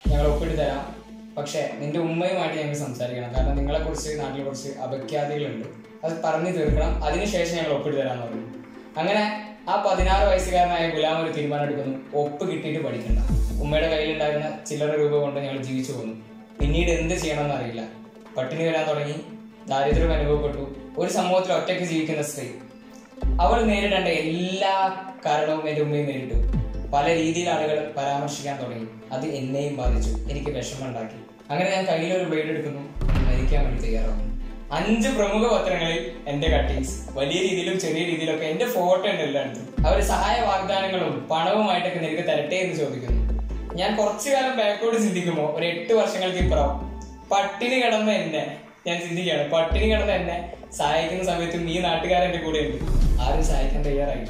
ഞങ്ങൾ ഒപ്പിട്ട് തരാം പക്ഷേ നിന്റെ ഉമ്മയുമായിട്ട് ഞങ്ങൾക്ക് സംസാരിക്കണം കാരണം നിങ്ങളെ കുറിച്ച് നാട്ടിലെ കുറച്ച് അപഖ്യാതികളുണ്ട് അത് പറഞ്ഞു തീർക്കണം അതിനുശേഷം ഞങ്ങൾ ഒപ്പിട്ട് തരാമെന്ന് പറഞ്ഞു അങ്ങനെ ആ പതിനാറ് വയസ്സുകാരനായ ഗുലാം ഒരു തീരുമാനം എടുക്കുന്നു ഒപ്പ് കിട്ടിയിട്ട് പഠിക്കണ്ട ഉമ്മയുടെ കയ്യിലുണ്ടായിരുന്ന ചില്ലറ രൂപ കൊണ്ട് ഞങ്ങൾ ജീവിച്ചു പോന്നു പിന്നീട് എന്ത് ചെയ്യണമെന്ന് അറിയില്ല പട്ടിണി വരാൻ തുടങ്ങി ദാരിദ്ര്യം അനുഭവപ്പെട്ടു ഒരു സമൂഹത്തിൽ ഒറ്റയ്ക്ക് ജീവിക്കുന്ന സ്ത്രീ അവൾ നേരിടേണ്ട എല്ലാ കാരണവും എൻ്റെ ഉമ്മയും നേരിട്ടു പല രീതിയിൽ ആളുകൾ പരാമർശിക്കാൻ തുടങ്ങി അത് എന്നെയും ബാധിച്ചു എനിക്ക് വിഷമമുണ്ടാക്കി അങ്ങനെ ഞാൻ കയ്യിലൊരു ബ്ലേഡ് എടുക്കുന്നു മരിക്കാൻ വേണ്ടി തയ്യാറാവുന്നു അഞ്ച് പ്രമുഖ പത്രങ്ങളിൽ എന്റെ കട്ടിങ്സ് വലിയ രീതിയിലും ചെറിയ രീതിയിലൊക്കെ എന്റെ ഫോട്ടോ ഉണ്ട് എല്ലായിടത്തും അവർ സഹായ വാഗ്ദാനങ്ങളും പണവുമായിട്ടൊക്കെ നിനക്ക് തരട്ടെ എന്ന് ചോദിക്കുന്നു ഞാൻ കുറച്ചു കാലം ബാക്കോട് ചിന്തിക്കുമ്പോൾ ഒരു എട്ട് വർഷങ്ങൾക്ക് ഇപ്പുറം പട്ടിണി കിടന്ന എന്നെ ഞാൻ ചിന്തിക്കുകയാണ് പട്ടിണി കിടന്ന എന്നെ സഹായിക്കുന്ന സമയത്തും ഈ നാട്ടുകാരെന്റെ കൂടെ ഉണ്ട് ആരും സഹായിക്കാൻ തയ്യാറായില്ല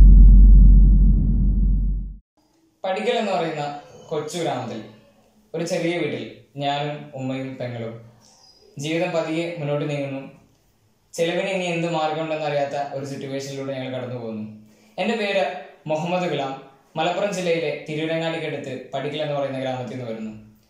പടിക്കൽ എന്ന് പറയുന്ന കൊച്ചു ഗ്രാമത്തിൽ ഒരു ചെറിയ വീട്ടിൽ ഞാനും ഉമ്മയും പെങ്ങളും ജീവിതം പതിയെ മുന്നോട്ട് നീങ്ങുന്നു ചെലവിന് ഇനി എന്ത് മാർഗമുണ്ടെന്ന് അറിയാത്ത ഒരു സിറ്റുവേഷനിലൂടെ ഞങ്ങൾ കടന്നു പോകുന്നു എൻ്റെ പേര് മുഹമ്മദ് ഗുലാം മലപ്പുറം ജില്ലയിലെ തിരുവരങ്ങാടിക്കടുത്ത് പടിക്കൽ എന്ന് പറയുന്ന ഗ്രാമത്തിൽ നിന്ന് വരുന്നു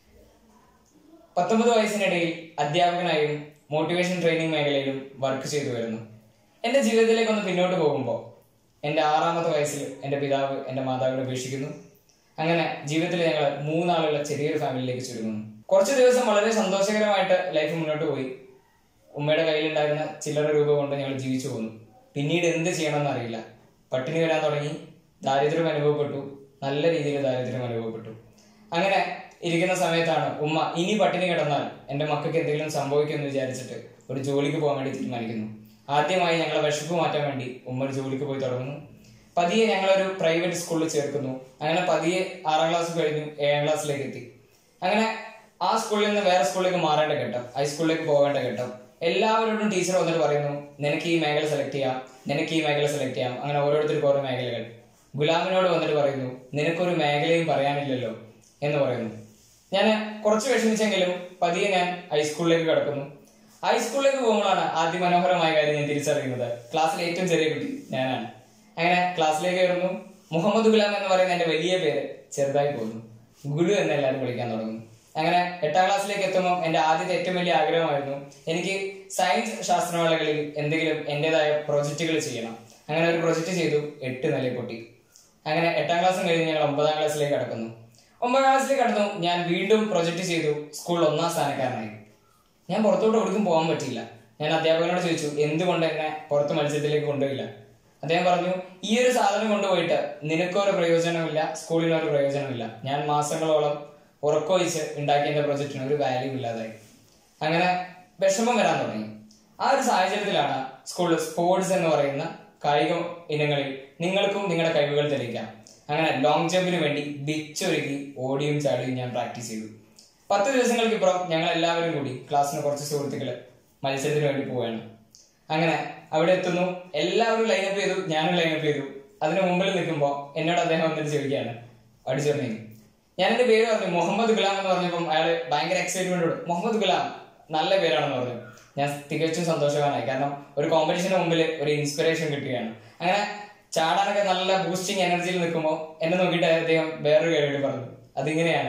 പത്തൊമ്പത് വയസ്സിനിടയിൽ അധ്യാപകനായും മോട്ടിവേഷൻ ട്രെയിനിങ് മേഖലയിലും വർക്ക് ചെയ്തു വരുന്നു എൻ്റെ ജീവിതത്തിലേക്ക് ഒന്ന് പിന്നോട്ട് പോകുമ്പോൾ എൻ്റെ ആറാമത്തെ വയസ്സിൽ എൻ്റെ പിതാവ് എൻ്റെ മാതാവിനെ ഉപേക്ഷിക്കുന്നു അങ്ങനെ ജീവിതത്തിൽ ഞങ്ങൾ മൂന്നാളുള്ള ചെറിയൊരു ഫാമിലിയിലേക്ക് ചുരുങ്ങുന്നു കുറച്ച് ദിവസം വളരെ സന്തോഷകരമായിട്ട് ലൈഫ് മുന്നോട്ട് പോയി ഉമ്മയുടെ കയ്യിലുണ്ടായിരുന്ന ചില്ലറ രൂപ കൊണ്ട് ഞങ്ങൾ ജീവിച്ചു പോന്നു പിന്നീട് എന്ത് ചെയ്യണമെന്ന് അറിയില്ല പട്ടിണി വരാൻ തുടങ്ങി ദാരിദ്ര്യം അനുഭവപ്പെട്ടു നല്ല രീതിയിൽ ദാരിദ്ര്യം അനുഭവപ്പെട്ടു അങ്ങനെ ഇരിക്കുന്ന സമയത്താണ് ഉമ്മ ഇനി പട്ടിണി കിടന്നാൽ എൻ്റെ മക്കൾക്ക് എന്തെങ്കിലും സംഭവിക്കുമെന്ന് വിചാരിച്ചിട്ട് ഒരു ജോലിക്ക് പോകാൻ വേണ്ടി തീരുമാനിക്കുന്നു ആദ്യമായി ഞങ്ങളെ വിശപ്പ് മാറ്റാൻ വേണ്ടി ഉമ്മ ഒരു ജോലിക്ക് പോയി തുടങ്ങുന്നു പതിയെ ഞങ്ങളൊരു പ്രൈവറ്റ് സ്കൂളിൽ ചേർക്കുന്നു അങ്ങനെ പതിയെ ആറാം ക്ലാസ് കഴിഞ്ഞു ഏഴാം ക്ലാസ്സിലേക്ക് എത്തി അങ്ങനെ ആ സ്കൂളിൽ നിന്ന് വേറെ സ്കൂളിലേക്ക് മാറേണ്ട ഘട്ടം ഹൈസ്കൂളിലേക്ക് പോകേണ്ട ഘട്ടം എല്ലാവരോടും ടീച്ചർ വന്നിട്ട് പറയുന്നു നിനക്ക് ഈ മേഖല സെലക്ട് ചെയ്യാം നിനക്ക് ഈ മേഖല സെലക്ട് ചെയ്യാം അങ്ങനെ ഓരോരുത്തർക്കും ഓരോ മേഖലകൾ ഗുലാമിനോട് വന്നിട്ട് പറയുന്നു നിനക്കൊരു മേഖലയും പറയാനില്ലല്ലോ എന്ന് പറയുന്നു ഞാൻ കുറച്ച് വിഷമിച്ചെങ്കിലും പതിയെ ഞാൻ ഹൈസ്കൂളിലേക്ക് കടക്കുന്നു ഹൈസ്കൂളിലേക്ക് പോകുമ്പോഴാണ് ആദ്യ മനോഹരമായ കാര്യം ഞാൻ തിരിച്ചറിയുന്നത് ക്ലാസ്സിലെ ഏറ്റവും ചെറിയ കുട്ടി ഞാനാണ് അങ്ങനെ ക്ലാസ്സിലേക്ക് കയറുന്നു മുഹമ്മദ് ഗുലാം എന്ന് പറയുന്ന എന്റെ വലിയ പേര് ചെറുതായി പോകുന്നു ഗുരു എന്ന് എല്ലാവരും വിളിക്കാൻ തുടങ്ങുന്നു അങ്ങനെ എട്ടാം ക്ലാസ്സിലേക്ക് എത്തുമ്പോൾ എന്റെ ആദ്യത്തെ ഏറ്റവും വലിയ ആഗ്രഹമായിരുന്നു എനിക്ക് സയൻസ് ശാസ്ത്രമേളകളിൽ എന്തെങ്കിലും എന്റേതായ പ്രൊജക്റ്റുകൾ ചെയ്യണം അങ്ങനെ ഒരു പ്രൊജക്റ്റ് ചെയ്തു എട്ട് നില പൊട്ടി അങ്ങനെ എട്ടാം ക്ലാസ്സും കഴിഞ്ഞ് ഞങ്ങൾ ഒമ്പതാം ക്ലാസ്സിലേക്ക് കടക്കുന്നു ഒമ്പതാം ക്ലാസ്സിലേക്ക് കടന്നു ഞാൻ വീണ്ടും പ്രൊജക്റ്റ് ചെയ്തു സ്കൂളിൽ ഒന്നാം സ്ഥാനക്കാരനായി ഞാൻ പുറത്തോട്ട് എവിടേക്കും പോകാൻ പറ്റിയില്ല ഞാൻ അധ്യാപകനോട് ചോദിച്ചു എന്തുകൊണ്ട് എന്നെ പുറത്ത് മത്സരത്തിലേക്ക് കൊണ്ടുപോയില്ല അദ്ദേഹം പറഞ്ഞു ഈ ഒരു സാധനം കൊണ്ടുപോയിട്ട് നിനക്കൊരു പ്രയോജനമില്ല സ്കൂളിനൊരു പ്രയോജനമില്ല ഞാൻ മാസങ്ങളോളം ഉറക്കൊഴിച്ച് ഉണ്ടാക്കിയ എന്റെ പ്രൊജക്റ്റിന് ഒരു വാല്യൂ ഇല്ലാതായി അങ്ങനെ വിഷമം വരാൻ തുടങ്ങി ആ ഒരു സാഹചര്യത്തിലാണ് സ്കൂളിൽ സ്പോർട്സ് എന്ന് പറയുന്ന കായിക ഇനങ്ങളിൽ നിങ്ങൾക്കും നിങ്ങളുടെ കഴിവുകൾ തെളിയിക്കാം അങ്ങനെ ലോങ് ജമ്പിന് വേണ്ടി ബിച്ചൊരുക്കി ഓടിയും ചാടിയും ഞാൻ പ്രാക്ടീസ് ചെയ്തു പത്ത് ദിവസങ്ങൾക്ക് ഇപ്പുറം ഞങ്ങൾ എല്ലാവരും കൂടി ക്ലാസ്സിന് കുറച്ച് സുഹൃത്തുക്കള് മത്സരത്തിന് വേണ്ടി പോവുകയാണ് അങ്ങനെ അവിടെ എത്തുന്നു എല്ലാവരും ലൈനപ്പ് ചെയ്തു ഞാനും ലൈനപ്പ് ചെയ്തു അതിന് മുമ്പിൽ നിൽക്കുമ്പോൾ എന്നോട് അദ്ദേഹം വന്നിട്ട് ചോദിക്കുകയാണ് അടിച്ചോർണേ ഞാൻ എന്റെ പേര് പറഞ്ഞു മുഹമ്മദ് ഗുലാം എന്ന് പറഞ്ഞപ്പം അയാൾ ഭയങ്കര എക്സൈറ്റ്മെന്റോട് മുഹമ്മദ് ഗുലാം നല്ല പേരാണെന്ന് പറഞ്ഞു ഞാൻ തികച്ചും സന്തോഷവാനായി കാരണം ഒരു കോമ്പറ്റീഷന് മുമ്പിൽ ഒരു ഇൻസ്പിറേഷൻ കിട്ടുകയാണ് അങ്ങനെ ചാടാനൊക്കെ നല്ല ബൂസ്റ്റിംഗ് എനർജിയിൽ നിൽക്കുമ്പോൾ എന്നെ നോക്കിയിട്ട് അദ്ദേഹം വേറൊരു കാര്യം പറഞ്ഞു അതിങ്ങനെയാണ്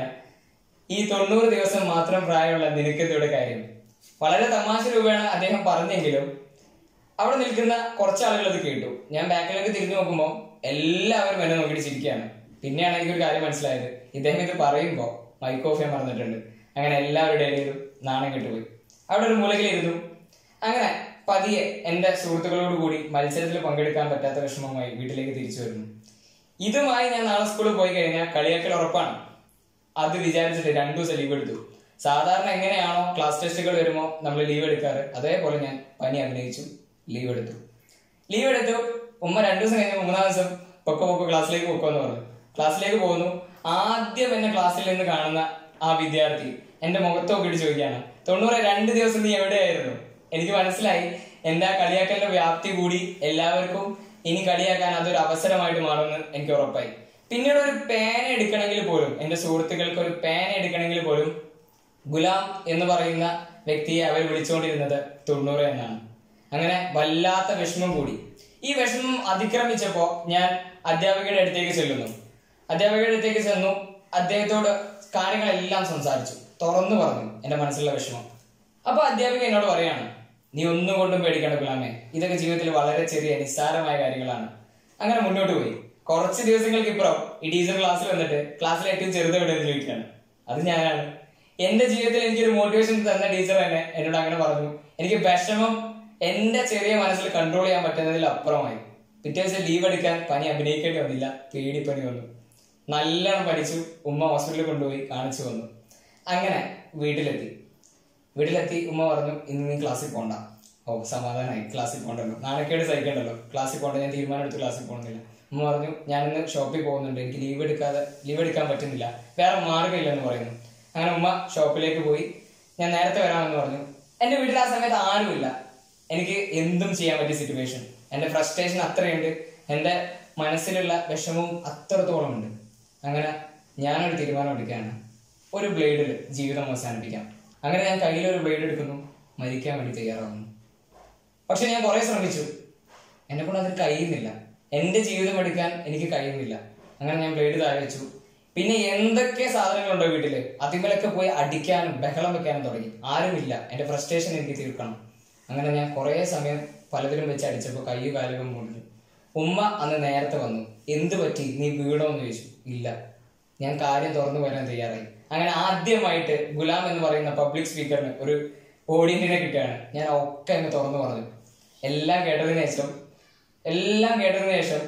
ഈ തൊണ്ണൂറ് ദിവസം മാത്രം പ്രായമുള്ള നിനക്കെന്തോടെ കാര്യം വളരെ തമാശ രൂപേണ അദ്ദേഹം പറഞ്ഞെങ്കിലും അവിടെ നിൽക്കുന്ന കുറച്ച് ആളുകൾ അത് കേട്ടു ഞാൻ ബാക്കിലേക്ക് തിരിഞ്ഞു നോക്കുമ്പോൾ എല്ലാവരും എന്നെ നോക്കിയിട്ട് ചിരിക്കുകയാണ് പിന്നെയാണ് എനിക്കൊരു കാര്യം മനസ്സിലായത് ഇദ്ദേഹം ഇത് പറയുമ്പോൾ മൈക്ക് ഓഫ് ചെയ്യാൻ മറന്നിട്ടുണ്ട് അങ്ങനെ എല്ലാവരുടെയും ഇടയിലും നാണം കെട്ടുപോയി അവിടെ ഒരു മൂലകിലിരുന്നു അങ്ങനെ പതിയെ എന്റെ സുഹൃത്തുക്കളോട് കൂടി മത്സരത്തിൽ പങ്കെടുക്കാൻ പറ്റാത്ത വിഷമമായി വീട്ടിലേക്ക് തിരിച്ചു വരുന്നു ഇതുമായി ഞാൻ നാളെ സ്കൂളിൽ പോയി കഴിഞ്ഞാൽ കളിയാക്കൽ ഉറപ്പാണ് അത് വിചാരിച്ചിട്ട് രണ്ടു ദിവസം ലീവ് എടുത്തു സാധാരണ എങ്ങനെയാണോ ക്ലാസ് ടെസ്റ്റുകൾ വരുമ്പോൾ നമ്മൾ ലീവ് എടുക്കാറ് അതേപോലെ ഞാൻ പനി അഭിനയിച്ചു ലീവ് എടുത്തു ലീവ് എടുത്തു ഉമ്മ രണ്ടു ദിവസം കഴിഞ്ഞ് മൂന്നാം ദിവസം പൊക്കോ പൊക്കോ ക്ലാസ്സിലേക്ക് പൊക്കോ എന്ന് പറഞ്ഞു ക്ലാസ്സിലേക്ക് പോകുന്നു ആദ്യം എന്നെ ക്ലാസ്സിൽ നിന്ന് കാണുന്ന ആ വിദ്യാർത്ഥി എന്റെ മുഖത്ത് നോക്കിയിട്ട് ചോദിക്കുകയാണ് തൊണ്ണൂറ് രണ്ട് ദിവസം നീ എവിടെയായിരുന്നു എനിക്ക് മനസ്സിലായി എന്റെ ആ കളിയാക്കലിന്റെ വ്യാപ്തി കൂടി എല്ലാവർക്കും ഇനി കളിയാക്കാൻ അതൊരു അവസരമായിട്ട് മാറുമെന്ന് എനിക്ക് ഉറപ്പായി പിന്നീട് ഒരു പേന എടുക്കണമെങ്കിൽ പോലും എന്റെ സുഹൃത്തുക്കൾക്ക് ഒരു പേന എടുക്കണമെങ്കിൽ പോലും ഗുലാം എന്ന് പറയുന്ന വ്യക്തിയെ അവർ വിളിച്ചുകൊണ്ടിരുന്നത് തൊണ്ണൂറ് എന്നാണ് അങ്ങനെ വല്ലാത്ത വിഷമം കൂടി ഈ വിഷമം അതിക്രമിച്ചപ്പോ ഞാൻ അധ്യാപികയുടെ അടുത്തേക്ക് ചെല്ലുന്നു അധ്യാപികയുടെ അടുത്തേക്ക് ചെന്നു അദ്ദേഹത്തോട് കാര്യങ്ങളെല്ലാം സംസാരിച്ചു തുറന്നു പറഞ്ഞു എന്റെ മനസ്സിലുള്ള വിഷമം അപ്പൊ അധ്യാപിക എന്നോട് പറയാണ് നീ ഒന്നും കൊണ്ടും പേടിക്കേണ്ട ഗുലാമേ ഇതൊക്കെ ജീവിതത്തിൽ വളരെ ചെറിയ നിസ്സാരമായ കാര്യങ്ങളാണ് അങ്ങനെ മുന്നോട്ട് പോയി കുറച്ച് ദിവസങ്ങൾക്ക് ഇപ്പുറം ഈ ടീച്ചർ ക്ലാസ്സിൽ വന്നിട്ട് ക്ലാസ്സിൽ ഏറ്റവും ചെറുത് എവിടെയെന്ന് ചോദിക്കുകയാണ് അത് ഞാനാണ് എന്റെ ജീവിതത്തിൽ എനിക്കൊരു മോട്ടിവേഷൻ തന്ന ടീച്ചർ തന്നെ എന്നോട് അങ്ങനെ പറഞ്ഞു എനിക്ക് വിഷമം എന്റെ ചെറിയ മനസ്സിൽ കൺട്രോൾ ചെയ്യാൻ പറ്റുന്നതിൽ അപ്പുറമായി പിറ്റേ ദിവസം ലീവ് എടുക്കാൻ പനി അഭിനയിക്കേണ്ടി വന്നില്ല പേടിപ്പനി വന്നു നല്ലോണം പഠിച്ചു ഉമ്മ ഹോസ്പിറ്റലിൽ കൊണ്ടുപോയി കാണിച്ചു വന്നു അങ്ങനെ വീട്ടിലെത്തി വീട്ടിലെത്തി ഉമ്മ പറഞ്ഞു ഇന്ന് നീ ക്ലാസ്സിൽ പോണ്ട ഓ സമാധാനമായി ക്ലാസ്സിൽ പോകണ്ടല്ലോ നാണക്കേട് സഹിക്കണ്ടല്ലോ ക്ലാസ്സിൽ പോകണ്ട ഞാൻ തീരുമാനം എടുത്ത് ക്ലാസ്സിൽ പോകുന്നില്ല ഉമ്മ പറഞ്ഞു ഞാനിന്ന് ഷോപ്പിൽ പോകുന്നുണ്ട് എനിക്ക് ലീവ് എടുക്കാതെ ലീവ് എടുക്കാൻ പറ്റുന്നില്ല വേറെ മാർഗ്ഗമില്ലെന്ന് പറയുന്നു അങ്ങനെ ഉമ്മ ഷോപ്പിലേക്ക് പോയി ഞാൻ നേരത്തെ വരാമെന്ന് പറഞ്ഞു എന്റെ വീട്ടിൽ ആ സമയത്ത് ആരുമില്ല എനിക്ക് എന്തും ചെയ്യാൻ പറ്റിയ സിറ്റുവേഷൻ എന്റെ ഫ്രസ്ട്രേഷൻ അത്രയുണ്ട് എന്റെ മനസ്സിലുള്ള വിഷമവും അത്രത്തോളം ഉണ്ട് അങ്ങനെ ഞാനൊരു തീരുമാനം എടുക്കുകയാണ് ഒരു ബ്ലേഡിൽ ജീവിതം അവസാനിപ്പിക്കാം അങ്ങനെ ഞാൻ കയ്യിൽ ഒരു ബ്ലേഡ് എടുക്കുന്നു മരിക്കാൻ വേണ്ടി തയ്യാറാവുന്നു പക്ഷെ ഞാൻ കുറെ ശ്രമിച്ചു എന്നെ കൊണ്ട് അതിന് കഴിയുന്നില്ല എന്റെ ജീവിതം എടുക്കാൻ എനിക്ക് കഴിയുന്നില്ല അങ്ങനെ ഞാൻ ബ്ലേഡ് താഴെ വെച്ചു പിന്നെ എന്തൊക്കെ സാധനങ്ങളുണ്ടോ വീട്ടില് അതിമേലൊക്കെ പോയി അടിക്കാനും ബഹളം വെക്കാനും തുടങ്ങി ആരുമില്ല എന്റെ ഫ്രസ്ട്രേഷൻ എനിക്ക് തീർക്കണം അങ്ങനെ ഞാൻ കുറെ സമയം പലതിലും വെച്ച് അടിച്ചപ്പോൾ കൈ കാലുകൾ മുറിഞ്ഞു ഉമ്മ അന്ന് നേരത്തെ വന്നു എന്ത് പറ്റി നീ വീണോ എന്ന് ചോദിച്ചു ഇല്ല ഞാൻ കാര്യം തുറന്നു വരാൻ തയ്യാറായി അങ്ങനെ ആദ്യമായിട്ട് ഗുലാം എന്ന് പറയുന്ന പബ്ലിക് സ്പീക്കറിന് ഒരു ഓഡിയൻസിനെ കിട്ടുകയാണ് ഞാൻ ഒക്കെ അങ്ങ് തുറന്നു പറഞ്ഞു എല്ലാം കേട്ടതിന് ശേഷം എല്ലാം കേട്ടതിന് ശേഷം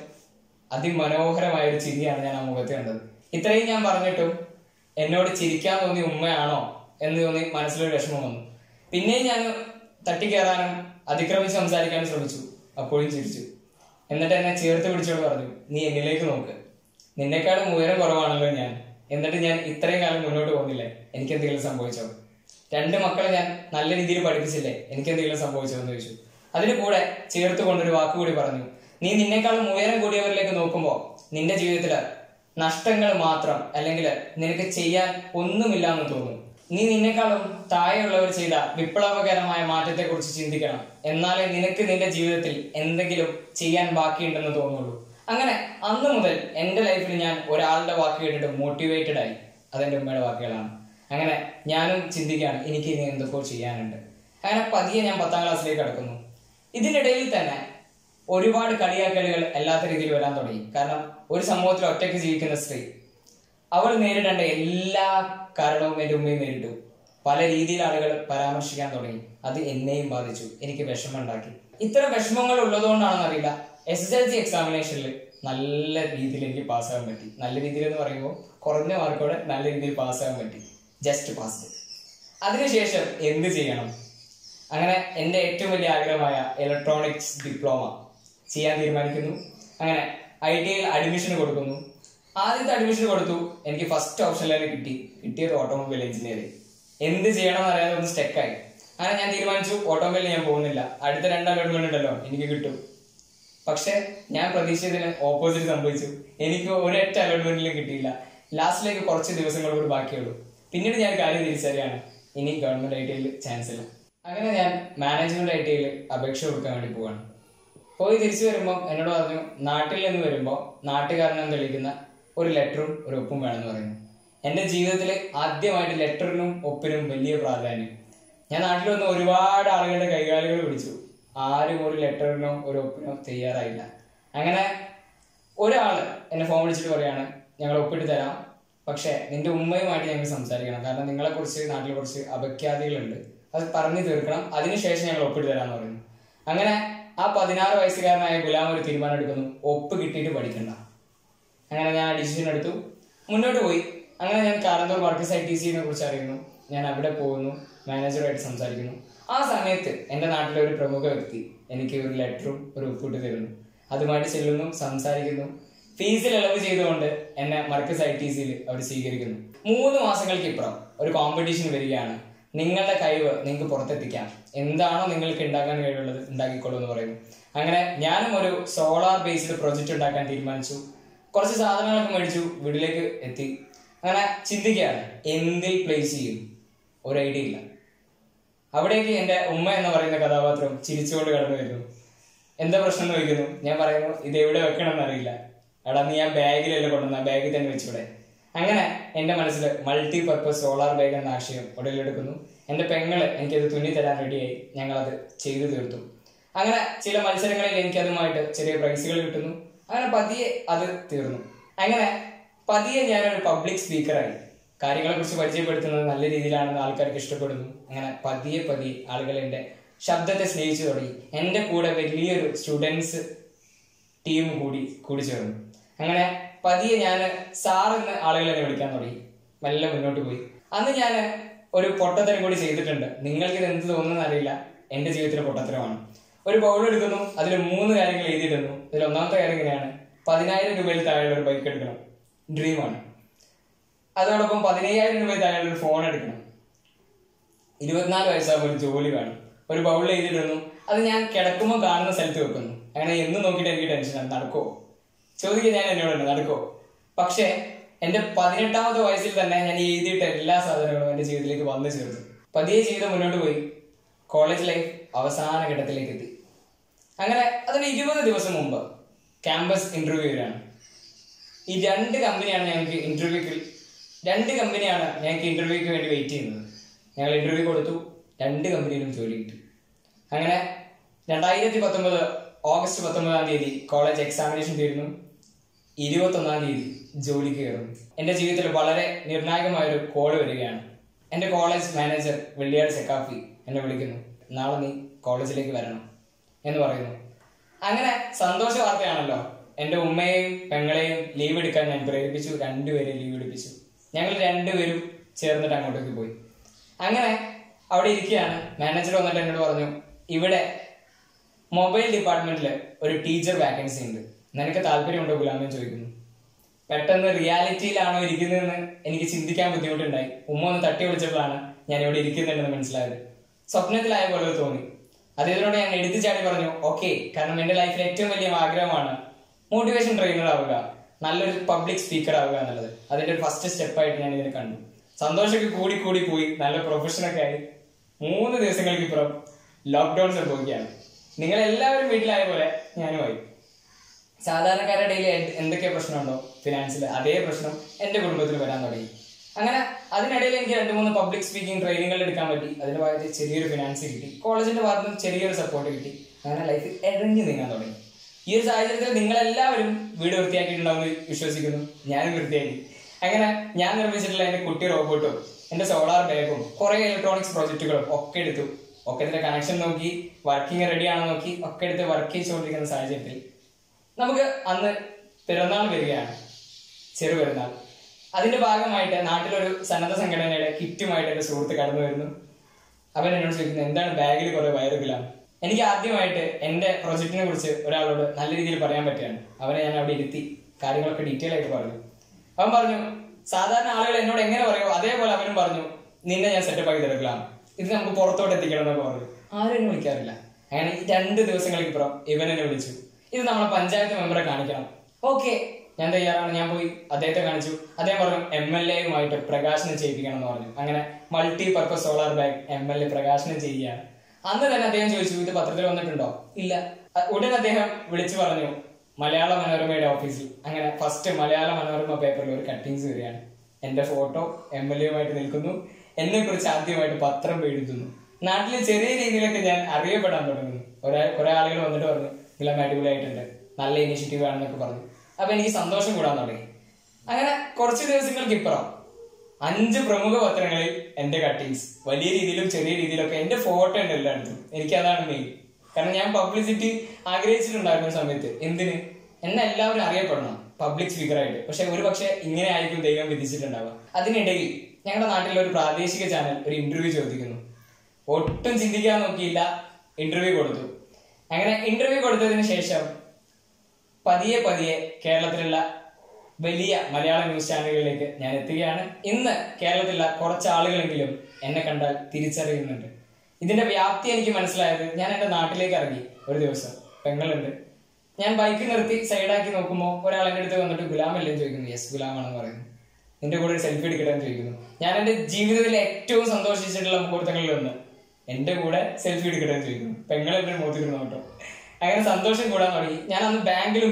അതിമനോഹരമായ ഒരു ചിരിയാണ് ഞാൻ ആ മുഖത്ത് കണ്ടത് ഇത്രയും ഞാൻ പറഞ്ഞിട്ടും എന്നോട് ചിരിക്കാൻ തോന്നിയ ഉമ്മയാണോ എന്ന് തോന്നി മനസ്സിലൊരു വിഷമം വന്നു പിന്നെയും ഞാൻ തട്ടിക്കയറാനും അതിക്രമിച്ച് സംസാരിക്കാനും ശ്രമിച്ചു അപ്പോഴും ചിരിച്ചു എന്നിട്ട് എന്നെ ചേർത്ത് പിടിച്ചോട് പറഞ്ഞു നീ എന്നിലേക്ക് നോക്ക് നിന്നെക്കാളും ഉയരം കുറവാണല്ലോ ഞാൻ എന്നിട്ട് ഞാൻ ഇത്രയും കാലം മുന്നോട്ട് പോകുന്നില്ലേ എനിക്ക് എന്തെങ്കിലും സംഭവിച്ചോ രണ്ട് മക്കളെ ഞാൻ നല്ല രീതിയിൽ പഠിപ്പിച്ചില്ലേ എനിക്ക് എന്തെങ്കിലും സംഭവിച്ചോ എന്ന് ചോദിച്ചു അതിന് കൂടെ ചേർത്ത് കൊണ്ടൊരു വാക്ക് കൂടി പറഞ്ഞു നീ നിന്നെക്കാളും ഉയരം കൂടിയവരിലേക്ക് നോക്കുമ്പോൾ നിന്റെ ജീവിതത്തില് നഷ്ടങ്ങൾ മാത്രം അല്ലെങ്കിൽ നിനക്ക് ചെയ്യാൻ ഒന്നുമില്ല എന്ന് തോന്നും നീ നിന്നെക്കാളും താഴെയുള്ളവർ ചെയ്ത വിപ്ലവകരമായ മാറ്റത്തെ കുറിച്ച് ചിന്തിക്കണം എന്നാലേ നിനക്ക് നിന്റെ ജീവിതത്തിൽ എന്തെങ്കിലും ചെയ്യാൻ ബാക്കിയുണ്ടെന്ന് തോന്നുള്ളൂ അങ്ങനെ അന്ന് മുതൽ എൻ്റെ ലൈഫിൽ ഞാൻ ഒരാളുടെ വാക്ക് കേട്ടിട്ട് മോട്ടിവേറ്റഡ് ആയി അതെന്റെ ഉമ്മയുടെ വാക്കുകളാണ് അങ്ങനെ ഞാനും ചിന്തിക്കുകയാണ് എനിക്ക് ഇനി എന്തൊക്കെയോ ചെയ്യാനുണ്ട് അങ്ങനെ പതിയെ ഞാൻ പത്താം ക്ലാസ്സിലേക്ക് കടക്കുന്നു ഇതിനിടയിൽ തന്നെ ഒരുപാട് കളിയാക്കലുകൾ അല്ലാത്ത രീതിയിൽ വരാൻ തുടങ്ങി കാരണം ഒരു സമൂഹത്തിൽ ഒറ്റയ്ക്ക് ജീവിക്കുന്ന സ്ത്രീ അവൾ നേരിടേണ്ട എല്ലാ കാരണവും എൻ്റെ ഉമ്മയും നേരിട്ടു പല രീതിയിൽ ആളുകൾ പരാമർശിക്കാൻ തുടങ്ങി അത് എന്നെയും ബാധിച്ചു എനിക്ക് വിഷമമുണ്ടാക്കി ഇത്തരം വിഷമങ്ങൾ ഉള്ളതുകൊണ്ടാണെന്ന് അറിയില്ല എസ് എസ് എൽ സി എക്സാമിനേഷനിൽ നല്ല രീതിയിൽ എനിക്ക് പാസ്സാകാൻ പറ്റി നല്ല രീതിയിൽ എന്ന് പറയുമ്പോൾ കുറഞ്ഞ മാർക്കോടെ നല്ല രീതിയിൽ പാസ്സാകാൻ പറ്റി ജസ്റ്റ് പാസ്ഡ് അതിനുശേഷം എന്ത് ചെയ്യണം അങ്ങനെ എൻ്റെ ഏറ്റവും വലിയ ആഗ്രഹമായ ഇലക്ട്രോണിക്സ് ഡിപ്ലോമ ചെയ്യാൻ തീരുമാനിക്കുന്നു അങ്ങനെ ഐ ടി ഐയിൽ അഡ്മിഷൻ കൊടുക്കുന്നു ആദ്യത്തെ അഡ്മിഷൻ കൊടുത്തു എനിക്ക് ഫസ്റ്റ് ഓപ്ഷനിൽ തന്നെ കിട്ടി കിട്ടിയത് ഓട്ടോമൊബൈൽ എഞ്ചിനീയറിംഗ് എന്ത് ചെയ്യണം എന്ന് അറിയാതെ ഒന്ന് സ്റ്റെക്കായി അങ്ങനെ ഞാൻ തീരുമാനിച്ചു ഓട്ടോമൊബൈലിൽ ഞാൻ പോകുന്നില്ല അടുത്ത രണ്ട് അലോട്ട്മെന്റ് ഉണ്ടല്ലോ എനിക്ക് കിട്ടും പക്ഷെ ഞാൻ പ്രതീക്ഷിച്ചതിന് ഓപ്പോസിറ്റ് സംഭവിച്ചു എനിക്ക് ഒരൊറ്റ അലോട്ട്മെന്റിലും കിട്ടിയില്ല ലാസ്റ്റിലേക്ക് കുറച്ച് ദിവസങ്ങൾ കൂടി ബാക്കിയുള്ളൂ പിന്നീട് ഞാൻ കാര്യം തിരിച്ചറിയാണ് ഇനി ഗവൺമെന്റ് ഐ ടി ഐയിൽ ചാൻസ് ഇല്ല അങ്ങനെ ഞാൻ മാനേജ്മെന്റ് ഐ ടി ഐയിൽ അപേക്ഷ കൊടുക്കാൻ വേണ്ടി പോവാണ് പോയി തിരിച്ചു വരുമ്പോൾ എന്നോട് പറഞ്ഞു നാട്ടിൽ നിന്ന് വരുമ്പോൾ നാട്ടുകാരനെന്ന് തെളിയിക്കുന്ന ഒരു ലെറ്ററും ഒരു ഒപ്പും വേണമെന്ന് പറയുന്നു എൻ്റെ ജീവിതത്തിൽ ആദ്യമായിട്ട് ലെറ്ററിനും ഒപ്പിനും വലിയ പ്രാധാന്യം ഞാൻ നാട്ടിൽ വന്ന് ഒരുപാട് ആളുകളുടെ കൈകാലുകൾ പിടിച്ചു ആരും ഒരു ലെറ്ററിനോ ഒരു ഒപ്പിനോ തയ്യാറായില്ല അങ്ങനെ ഒരാള് എന്നെ ഫോൺ വിളിച്ചിട്ട് പറയാണ് ഞങ്ങൾ ഒപ്പിട്ട് തരാം പക്ഷേ നിന്റെ ഉമ്മയുമായിട്ട് ഞങ്ങൾ സംസാരിക്കണം കാരണം നിങ്ങളെ കുറിച്ച് നാട്ടിലെ കുറിച്ച് അപഖ്യാതികളുണ്ട് അത് പറഞ്ഞു തീർക്കണം അതിനുശേഷം ഞങ്ങൾ ഒപ്പിട്ട് തരാമെന്ന് പറയുന്നു അങ്ങനെ ആ പതിനാറ് വയസ്സുകാരനായ ഗുലാം ഒരു തീരുമാനം എടുക്കുന്നു ഒപ്പ് കിട്ടിയിട്ട് പഠിക്കണ്ട അങ്ങനെ ഞാൻ ഡിസിഷൻ എടുത്തു മുന്നോട്ട് പോയി അങ്ങനെ ഞാൻ കാരന്തൂർ വർക്കസ് ഐ ടി സിനെ കുറിച്ച് അറിയുന്നു ഞാൻ അവിടെ പോകുന്നു മാനേജറുമായിട്ട് സംസാരിക്കുന്നു ആ സമയത്ത് എൻ്റെ നാട്ടിലെ ഒരു പ്രമുഖ വ്യക്തി എനിക്ക് ഒരു ലെറ്ററും ഒരു ഒപ്പിട്ട് തരുന്നു അതുമായിട്ട് ചെല്ലുന്നു സംസാരിക്കുന്നു ഫീസിൽ ഇളവ് ചെയ്തുകൊണ്ട് എന്നെ മർക്കസ് ഐ ടി സിയിൽ അവർ സ്വീകരിക്കുന്നു മൂന്ന് മാസങ്ങൾക്ക് ഇപ്പുറം ഒരു കോമ്പറ്റീഷൻ വരികയാണ് നിങ്ങളുടെ കഴിവ് നിങ്ങൾക്ക് പുറത്തെത്തിക്കാം എന്താണോ നിങ്ങൾക്ക് ഉണ്ടാക്കാൻ കഴിവുള്ളത് ഉണ്ടാക്കിക്കോളൂ എന്ന് പറയുന്നു അങ്ങനെ ഞാനും ഒരു സോളാർ ബേസ്ഡ് പ്രൊജക്റ്റ് ഉണ്ടാക്കാൻ തീരുമാനിച്ചു കുറച്ച് സാധനങ്ങളൊക്കെ മേടിച്ചു വീട്ടിലേക്ക് എത്തി അങ്ങനെ ചിന്തിക്കുകയാണ് എന്തിൽ പ്ലേസ് ചെയ്യും ഒരു ഐഡിയ ഇല്ല അവിടേക്ക് എൻ്റെ ഉമ്മ എന്ന് പറയുന്ന കഥാപാത്രം ചിരിച്ചുകൊണ്ട് കടന്നു വരുന്നു എന്താ പ്രശ്നം എന്ന് ചോദിക്കുന്നു ഞാൻ പറയുന്നു ഇത് എവിടെ വെക്കണം എന്നറിയില്ല എടാ നീ ആ ബാഗിലല്ലേ കൊണ്ടുവന്ന ബാഗിൽ തന്നെ വെച്ചൂടെ അങ്ങനെ എൻ്റെ മനസ്സിൽ മൾട്ടി പർപ്പസ് സോളാർ ബാഗ് എന്ന ആശയം ഉടലെടുക്കുന്നു എൻ്റെ പെങ്ങള് എനിക്കത് തുന്നി തരാൻ റെഡിയായി ഞങ്ങളത് ചെയ്തു തീർത്തു അങ്ങനെ ചില മത്സരങ്ങളിൽ എനിക്കതുമായിട്ട് ചെറിയ പ്രൈസുകൾ കിട്ടുന്നു അങ്ങനെ പതിയെ അത് തീർന്നു അങ്ങനെ പതിയെ ഞാനൊരു പബ്ലിക് സ്പീക്കറായി കാര്യങ്ങളെ കുറിച്ച് പരിചയപ്പെടുത്തുന്നത് നല്ല രീതിയിലാണെന്ന് ആൾക്കാർക്ക് ഇഷ്ടപ്പെടുന്നു അങ്ങനെ പതിയെ പതിയെ ആളുകൾ എൻ്റെ ശബ്ദത്തെ സ്നേഹിച്ചു തുടങ്ങി എൻ്റെ കൂടെ വലിയൊരു സ്റ്റുഡൻസ് ടീം കൂടി കൂടി ചേർന്നു അങ്ങനെ പതിയെ ഞാൻ സാർ എന്ന് ആളുകൾ എന്നെ വിളിക്കാൻ തുടങ്ങി മെല്ലെ മുന്നോട്ട് പോയി അന്ന് ഞാൻ ഒരു പൊട്ടത്തരം കൂടി ചെയ്തിട്ടുണ്ട് നിങ്ങൾക്ക് ഇത് എന്ത് തോന്നുന്നു അറിയില്ല എൻ്റെ ജീവിതത്തിലെ പൊട്ടത്തരമാണ് ഒരു ബൗൾ എടുക്കുന്നു അതിൽ മൂന്ന് കാര്യങ്ങൾ എഴുതിയിടുന്നു ഇതിൽ ഒന്നാമത്തെ കാര്യം ഇങ്ങനെയാണ് പതിനായിരം രൂപയിൽ താഴെയുള്ള ഒരു ബൈക്ക് എടുക്കണം ഡ്രീമാണ് അതോടൊപ്പം പതിനയ്യായിരം രൂപയിൽ താഴെയുള്ള ഒരു ഫോൺ എടുക്കണം ഇരുപത്തിനാല് വയസ്സാകുമ്പോൾ ഒരു ജോലി വേണം ഒരു ബൗളിൽ എഴുതിയിടുന്നു അത് ഞാൻ കിടക്കുമ്പോൾ കാണുന്ന സ്ഥലത്ത് വെക്കുന്നു അങ്ങനെ എന്ന് നോക്കിയിട്ട് എനിക്ക് ടെൻഷനാണ് നടക്കോ ചോദിക്കുക ഞാൻ എന്നോടുണ്ട് നടക്കോ പക്ഷേ എന്റെ പതിനെട്ടാമത്തെ വയസ്സിൽ തന്നെ ഞാൻ ഈ എഴുതിയിട്ട എല്ലാ സാധനങ്ങളും എന്റെ ജീവിതത്തിലേക്ക് വന്നു ചേർന്നു പതിയെ ജീവിതം മുന്നോട്ട് പോയി കോളേജ് ലൈഫ് അവസാന ഘട്ടത്തിലേക്ക് എത്തി അങ്ങനെ അതിന് ഇരുപത് ദിവസം മുമ്പ് ക്യാമ്പസ് ഇന്റർവ്യൂ വരാണ് ഈ രണ്ട് കമ്പനിയാണ് ഞങ്ങൾക്ക് ഇന്റർവ്യൂക്ക് രണ്ട് കമ്പനിയാണ് ഞങ്ങൾക്ക് ഇന്റർവ്യൂക്ക് വേണ്ടി വെയിറ്റ് ചെയ്യുന്നത് ഞങ്ങൾ ഇന്റർവ്യൂ കൊടുത്തു രണ്ട് കമ്പനിയിലും ജോലി കിട്ടി അങ്ങനെ രണ്ടായിരത്തി പത്തൊമ്പത് ഓഗസ്റ്റ് പത്തൊമ്പതാം തീയതി കോളേജ് എക്സാമിനേഷൻ തീരുന്നു ഇരുപത്തൊന്നാം തീയതി ജോലിക്ക് കയറുന്നു എൻ്റെ ജീവിതത്തിൽ വളരെ നിർണായകമായ ഒരു കോൾ വരികയാണ് എൻ്റെ കോളേജ് മാനേജർ വെള്ളിയാട് സെക്കാഫി എന്നെ വിളിക്കുന്നു നാളെ നീ കോളേജിലേക്ക് വരണം എന്ന് പറയുന്നു അങ്ങനെ സന്തോഷ വാർത്തയാണല്ലോ എൻ്റെ ഉമ്മയെയും പെങ്ങളെയും ലീവ് എടുക്കാൻ ഞാൻ പ്രേരിപ്പിച്ചു രണ്ടുപേരെയും ലീവ് എടുപ്പിച്ചു ഞങ്ങൾ രണ്ടുപേരും ചേർന്നിട്ട് അങ്ങോട്ടേക്ക് പോയി അങ്ങനെ അവിടെ ഇരിക്കുകയാണ് മാനേജർ വന്നിട്ട് എന്നോട് പറഞ്ഞു ഇവിടെ മൊബൈൽ ഡിപ്പാർട്ട്മെന്റിൽ ഒരു ടീച്ചർ വാക്കൻസി ഉണ്ട് നിനക്ക് താല്പര്യമുണ്ടോ ഗുലാമെന്ന് ചോദിക്കുന്നു പെട്ടെന്ന് റിയാലിറ്റിയിലാണോ ഇരിക്കുന്നതെന്ന് എനിക്ക് ചിന്തിക്കാൻ ബുദ്ധിമുട്ടുണ്ടായി ഉമ്മ ഒന്ന് തട്ടി വിളിച്ചപ്പോഴാണ് ഞാൻ ഇവിടെ ഇരിക്കുന്നുണ്ടെന്ന് മനസ്സിലായത് സ്വപ്നത്തിലായ പോലെ തോന്നി അതിനോട് ഞാൻ എടുത്തു ചാടി പറഞ്ഞു ഓക്കെ കാരണം എന്റെ ലൈഫിലെ ഏറ്റവും വലിയ ആഗ്രഹമാണ് മോട്ടിവേഷൻ ട്രെയിനർ ആവുക നല്ലൊരു പബ്ലിക് സ്പീക്കർ ആവുക എന്നുള്ളത് അതിന്റെ ഒരു ഫസ്റ്റ് സ്റ്റെപ്പായിട്ട് ഞാൻ ഇതിനെ കണ്ടു സന്തോഷമൊക്കെ കൂടി കൂടി പോയി നല്ല പ്രൊഫഷനൊക്കെ ആയി മൂന്ന് ദിവസങ്ങൾക്ക് ഇപ്പുറം ലോക്ക്ഡൌൺ സംഭവിക്കുകയാണ് നിങ്ങൾ എല്ലാവരും വീട്ടിലായ പോലെ ഞാനുമായി സാധാരണക്കാരുടെ ഇടയിൽ എന്ത് എന്തൊക്കെ പ്രശ്നമുണ്ടോ ഫിനാൻസിൽ അതേ പ്രശ്നം എന്റെ കുടുംബത്തിൽ വരാൻ തുടങ്ങി അങ്ങനെ അതിനിടയിൽ എനിക്ക് രണ്ട് മൂന്ന് പബ്ലിക് സ്പീക്കിംഗ് ട്രെയിനിങ്ങുകൾ എടുക്കാൻ പറ്റി അതിന്റെ ഭാഗത്ത് ചെറിയൊരു ഫിനാൻസ് കിട്ടി കോളേജിന്റെ ഭാഗത്ത് നിന്ന് ചെറിയൊരു സപ്പോർട്ട് കിട്ടി അങ്ങനെ ലൈഫ് ഇഴഞ്ഞു നീങ്ങാൻ തുടങ്ങി ഈ ഒരു സാഹചര്യത്തിൽ നിങ്ങളെല്ലാവരും വീട് വൃത്തിയാക്കിയിട്ടുണ്ടാവുമെന്ന് വിശ്വസിക്കുന്നു ഞാനും വൃത്തിയാക്കി അങ്ങനെ ഞാൻ നിർമ്മിച്ചിട്ടുള്ള എന്റെ കുട്ടി റോബോട്ടും എന്റെ സോളാർ ബാഗും കുറെ ഇലക്ട്രോണിക്സ് പ്രോജക്റ്റുകളും ഒക്കെ എടുത്തു ഒക്കെ ഇതിന്റെ കണക്ഷൻ നോക്കി വർക്കിംഗ് റെഡി ആണോ നോക്കി ഒക്കെ എടുത്ത് വർക്ക് ചെയ്തുകൊണ്ടിരിക്കുന്ന സാഹചര്യത്തിൽ നമുക്ക് അന്ന് പിറന്നാൾ വരികയാണ് ചെറു പെരുന്നാൾ അതിന്റെ ഭാഗമായിട്ട് നാട്ടിലൊരു സന്നദ്ധ സംഘടനയുടെ കിറ്റുമായിട്ട് എന്റെ സുഹൃത്ത് കടന്നു വരുന്നു അവൻ എന്നോട് ചോദിക്കുന്നു എന്താണ് ബാഗിൽ കുറെ വയറുകളാണ് എനിക്ക് ആദ്യമായിട്ട് എന്റെ പ്രൊജക്റ്റിനെ കുറിച്ച് ഒരാളോട് നല്ല രീതിയിൽ പറയാൻ പറ്റുകയാണ് അവനെ ഞാൻ അവിടെ ഇരുത്തി കാര്യങ്ങളൊക്കെ ഡീറ്റെയിൽ ആയിട്ട് പറഞ്ഞു അവൻ പറഞ്ഞു സാധാരണ ആളുകൾ എന്നോട് എങ്ങനെ പറയുമോ അതേപോലെ അവനും പറഞ്ഞു നിന്നെ ഞാൻ സെറ്റപ്പ് ആക്കി തരത്തിലാണ് ഇത് നമുക്ക് പുറത്തോട്ട് എത്തിക്കണം എന്നൊക്കെ പറഞ്ഞു ആരും എന്നെ വിളിക്കാറില്ല അങ്ങനെ ഈ രണ്ട് ദിവസങ്ങൾക്ക് ഇപ്പുറം ഇവൻ എന്നെ വിളിച്ചു ഇത് നമ്മളെ പഞ്ചായത്ത് മെമ്പറെ കാണിക്കണം ഓക്കെ ഞാൻ തയ്യാറാണ് ഞാൻ പോയി അദ്ദേഹത്തെ കാണിച്ചു അദ്ദേഹം പറഞ്ഞു എം എൽ എയുമായിട്ട് പ്രകാശനം ചെയ്യിപ്പിക്കണം എന്ന് പറഞ്ഞു അങ്ങനെ multi purpose solar bag M L A പ്രകാശനം ചെയ്യുകയാണ് അന്ന് തന്നെ അദ്ദേഹം ചോദിച്ചു ഇത് പത്രത്തിൽ വന്നിട്ടുണ്ടോ ഇല്ല അ- ഉടൻ അദ്ദേഹം വിളിച്ചു പറഞ്ഞു മലയാള മനോരമയുടെ ഓഫീസിൽ അങ്ങനെ ഫസ്റ്റ് മലയാള മനോരമ പേപ്പറിൽ ഒരു കട്ടിങ്സ് വരികയാണ് എന്റെ ഫോട്ടോ എം എൽ എയുമായിട്ട് നിൽക്കുന്നു എന്നെ കുറിച്ച് ആദ്യമായിട്ട് പത്രം എഴുതുന്നു നാട്ടിൽ ചെറിയ രീതിയിലൊക്കെ ഞാൻ അറിയപ്പെടാൻ തുടങ്ങുന്നു ഒരാ കുറെ ആളുകൾ വന്നിട്ട് പറഞ്ഞു ഇളം അടിപൊളിയായിട്ടുണ്ട് നല്ല ഇനിഷ്യേറ്റീവ് ആണെന്നൊക്കെ പറഞ്ഞു അപ്പൊ എനിക്ക് സന്തോഷം കൂടാൻ തുടങ്ങി അങ്ങനെ കുറച്ച് ദിവസങ്ങൾക്ക് ഇപ്പുറം അഞ്ച് പ്രമുഖ പത്രങ്ങളിൽ എന്റെ കട്ടിങ്സ് വലിയ രീതിയിലും ചെറിയ രീതിയിലൊക്കെ എന്റെ ഫോട്ടോ ഉണ്ട് എല്ലായിടത്തും എനിക്ക് അതാണ് മെയിൻ കാരണം ഞാൻ പബ്ലിസിറ്റി ആഗ്രഹിച്ചിട്ടുണ്ടായിരുന്ന സമയത്ത് എന്തിന് എന്നെ എല്ലാവരും അറിയപ്പെടണം പബ്ലിക് സ്പീക്കറായിട്ട് പക്ഷെ ഒരു പക്ഷെ ഇങ്ങനെ ആയിരിക്കും ദൈവം വിധിച്ചിട്ടുണ്ടാവുക അതിനിടയിൽ ഞങ്ങളുടെ നാട്ടിലെ ഒരു പ്രാദേശിക ചാനൽ ഒരു ഇന്റർവ്യൂ ചോദിക്കുന്നു ഒട്ടും ചിന്തിക്കാൻ നോക്കിയില്ല ഇന്റർവ്യൂ കൊടുത്തു അങ്ങനെ ഇന്റർവ്യൂ കൊടുത്തതിന് ശേഷം പതിയെ പതിയെ കേരളത്തിലുള്ള വലിയ മലയാള ന്യൂസ് ചാനലുകളിലേക്ക് ഞാൻ എത്തുകയാണ് ഇന്ന് കേരളത്തിലുള്ള കുറച്ച് ആളുകളെങ്കിലും എന്നെ കണ്ടാൽ തിരിച്ചറിയുന്നുണ്ട് ഇതിന്റെ വ്യാപ്തി എനിക്ക് മനസ്സിലായത് ഞാൻ എൻ്റെ നാട്ടിലേക്ക് ഇറങ്ങി ഒരു ദിവസം പെങ്ങളുണ്ട് ഞാൻ ബൈക്ക് നിർത്തി സൈഡാക്കി നോക്കുമ്പോൾ ഒരാൾ എൻ്റെ അടുത്ത് വന്നിട്ട് ഗുലാമല്ലേ എന്ന് ചോദിക്കുന്നു യെസ് ഗുലാമാണെന്ന് പറയുന്നു നിന്റെ കൂടെ ഒരു സെൽഫി എടുക്കട്ടെ എന്ന് ചോദിക്കുന്നു ഞാൻ എൻ്റെ ജീവിതത്തിൽ ഏറ്റവും സന്തോഷിച്ചിട്ടുള്ള മുഹൂർത്തങ്ങളിൽ ഒന്ന് എന്റെ കൂടെ സെൽഫി എടുക്കട്ടെ എന്ന് ചോദിക്കുന്നു പെങ്ങളെ എന്റെ മുഖത്ത് ഇരുന്ന് കേട്ടോ അങ്ങനെ സന്തോഷം കൂടാൻ തുടങ്ങി ഞാൻ അന്ന് ബാങ്കിലും പോയി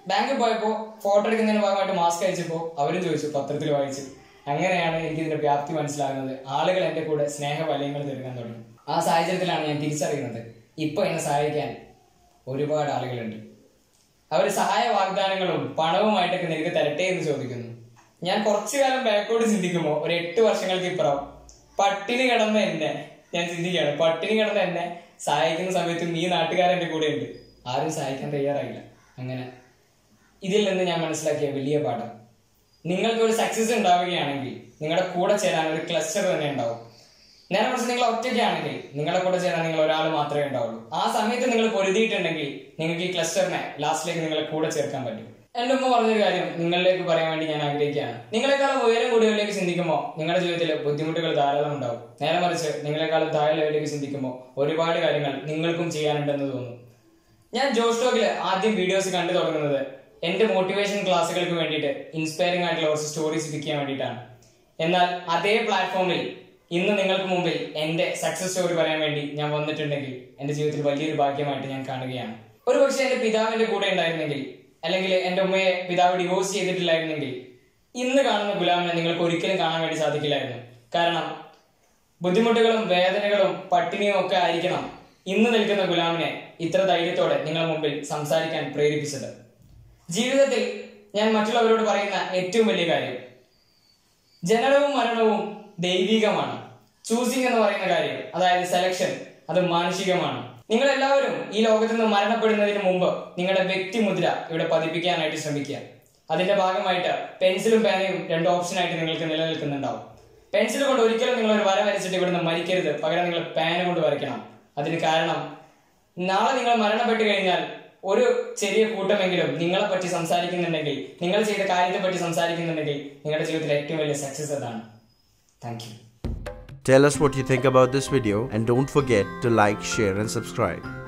ബാങ്കിൽ പോയപ്പോൾ ഫോട്ടോ എടുക്കുന്നതിന് ഭാഗമായിട്ട് മാസ്ക് അയച്ചപ്പോൾ അവരും ചോദിച്ചു പത്രത്തിൽ വായിച്ചു അങ്ങനെയാണ് എനിക്ക് ഇതിന്റെ വ്യാപ്തി മനസ്സിലാകുന്നത് ആളുകൾ എന്റെ കൂടെ സ്നേഹവലയങ്ങൾ തീർക്കാൻ തുടങ്ങി ആ സാഹചര്യത്തിലാണ് ഞാൻ തിരിച്ചറിയുന്നത് ഇപ്പൊ എന്നെ സഹായിക്കാൻ ഒരുപാട് ആളുകളുണ്ട് അവർ സഹായ വാഗ്ദാനങ്ങളും പണവുമായിട്ടൊക്കെ നിനക്ക് തരട്ടെ എന്ന് ചോദിക്കുന്നു ഞാൻ കുറച്ചു കാലം ബാക്കോട്ട് ചിന്തിക്കുമ്പോൾ ഒരു എട്ട് വർഷങ്ങൾക്ക് ഇപ്പുറം പട്ടിണി കിടന്ന എന്നെ ഞാൻ ചിന്തിക്കുകയാണ് പട്ടിണി കിടന്ന എന്നെ സഹായിക്കുന്ന സമയത്തും ഈ നാട്ടുകാരൻ എൻ്റെ കൂടെ ഉണ്ട് ആരും സഹായിക്കാൻ തയ്യാറായില്ല അങ്ങനെ ഇതിൽ നിന്ന് ഞാൻ മനസ്സിലാക്കിയ വലിയ പാഠം നിങ്ങൾക്ക് ഒരു സക്സസ് ഉണ്ടാവുകയാണെങ്കിൽ നിങ്ങളുടെ കൂടെ ചേരാൻ ഒരു ക്ലസ്റ്റർ തന്നെ ഉണ്ടാവും നേരെ മറിച്ച് നിങ്ങൾ ഒറ്റയ്ക്കാണെങ്കിൽ നിങ്ങളുടെ കൂടെ ചേരാൻ നിങ്ങൾ ഒരാൾ മാത്രമേ ഉണ്ടാവുള്ളൂ ആ സമയത്ത് നിങ്ങൾ പൊരുതിയിട്ടുണ്ടെങ്കിൽ നിങ്ങൾക്ക് ഈ ക്ലസ്റ്ററിനെ ലാസ്റ്റിലേക്ക് നിങ്ങളെ കൂടെ ചേർക്കാൻ പറ്റും എന്റെ ഉമ്മ പറഞ്ഞൊരു കാര്യം നിങ്ങളിലേക്ക് പറയാൻ വേണ്ടി ഞാൻ ആഗ്രഹിക്കുകയാണ് നിങ്ങളെക്കാളും ഉയരം കൂടിയവരിലേക്ക് ചിന്തിക്കുമ്പോൾ നിങ്ങളുടെ ജീവിതത്തിൽ ബുദ്ധിമുട്ടുകൾ ധാരാളം ഉണ്ടാവും നേരെ മറിച്ച് നിങ്ങളെക്കാളും താഴെ ലെവലിലേക്ക് ചിന്തിക്കുമ്പോൾ ഒരുപാട് കാര്യങ്ങൾ നിങ്ങൾക്കും ചെയ്യാനുണ്ടെന്ന് തോന്നുന്നു ഞാൻ ജോഷ് ടോക്കിൽ ആദ്യം വീഡിയോസ് കണ്ടു തുടങ്ങുന്നത് എന്റെ മോട്ടിവേഷൻ ക്ലാസ്സുകൾക്ക് വേണ്ടിയിട്ട് ഇൻസ്പയറിംഗ് ആയിട്ടുള്ള കുറച്ച് സ്റ്റോറീസ് പിക്ക് ചെയ്യാൻ വേണ്ടിയിട്ടാണ് എന്നാൽ അതേ പ്ലാറ്റ്ഫോമിൽ ഇന്ന് നിങ്ങൾക്ക് മുമ്പിൽ എന്റെ സക്സസ് സ്റ്റോറി പറയാൻ വേണ്ടി ഞാൻ വന്നിട്ടുണ്ടെങ്കിൽ എന്റെ ജീവിതത്തിൽ വലിയൊരു ഭാഗ്യമായിട്ട് ഞാൻ കാണുകയാണ് ഒരു പക്ഷേ എന്റെ പിതാവിന്റെ കൂടെ ഉണ്ടായിരുന്നെങ്കിൽ അല്ലെങ്കിൽ എന്റെ ഉമ്മയെ പിതാവ് ഡിവോഴ്സ് ചെയ്തിട്ടില്ലായിരുന്നെങ്കിൽ ഇന്ന് കാണുന്ന ഗുലാമിനെ നിങ്ങൾക്ക് ഒരിക്കലും കാണാൻ വേണ്ടി സാധിക്കില്ലായിരുന്നു കാരണം ബുദ്ധിമുട്ടുകളും വേദനകളും പട്ടിണിയും ഒക്കെ ആയിരിക്കണം ഇന്ന് നിൽക്കുന്ന ഗുലാമിനെ ഇത്ര ധൈര്യത്തോടെ നിങ്ങളുടെ മുമ്പിൽ സംസാരിക്കാൻ പ്രേരിപ്പിച്ചത് ജീവിതത്തിൽ ഞാൻ മറ്റുള്ളവരോട് പറയുന്ന ഏറ്റവും വലിയ കാര്യം ജനനവും മരണവും ദൈവികമാണ് ചൂസിങ് എന്ന് പറയുന്ന കാര്യം അതായത് സെലക്ഷൻ അത് മാനുഷികമാണ് നിങ്ങൾ എല്ലാവരും ഈ ലോകത്ത് നിന്ന് മരണപ്പെടുന്നതിന് മുമ്പ് നിങ്ങളുടെ വ്യക്തിമുദ്ര ഇവിടെ പതിപ്പിക്കാനായിട്ട് ശ്രമിക്കുക അതിന്റെ ഭാഗമായിട്ട് പെൻസിലും പേനയും രണ്ട് ഓപ്ഷനായിട്ട് നിങ്ങൾക്ക് നിലനിൽക്കുന്നുണ്ടാവും പെൻസിൽ കൊണ്ട് ഒരിക്കലും നിങ്ങൾ ഒരു വര വരച്ചിട്ട് ഇവിടുന്ന് മരിക്കരുത് പകരം നിങ്ങൾ പേന കൊണ്ട് വരയ്ക്കണം അതിന് കാരണം നാളെ നിങ്ങൾ മരണപ്പെട്ട് കഴിഞ്ഞാൽ ഒരു ചെറിയ കൂട്ടമെങ്കിലും നിങ്ങളെ പറ്റി സംസാരിക്കുന്നുണ്ടെങ്കിൽ നിങ്ങൾ ചെയ്ത കാര്യത്തെ പറ്റി സംസാരിക്കുന്നുണ്ടെങ്കിൽ നിങ്ങളുടെ ജീവിതത്തിലെ ഏറ്റവും വലിയ സക്സസ് അതാണ് thank you Tell us what you think about this video and don't forget to like, share and subscribe.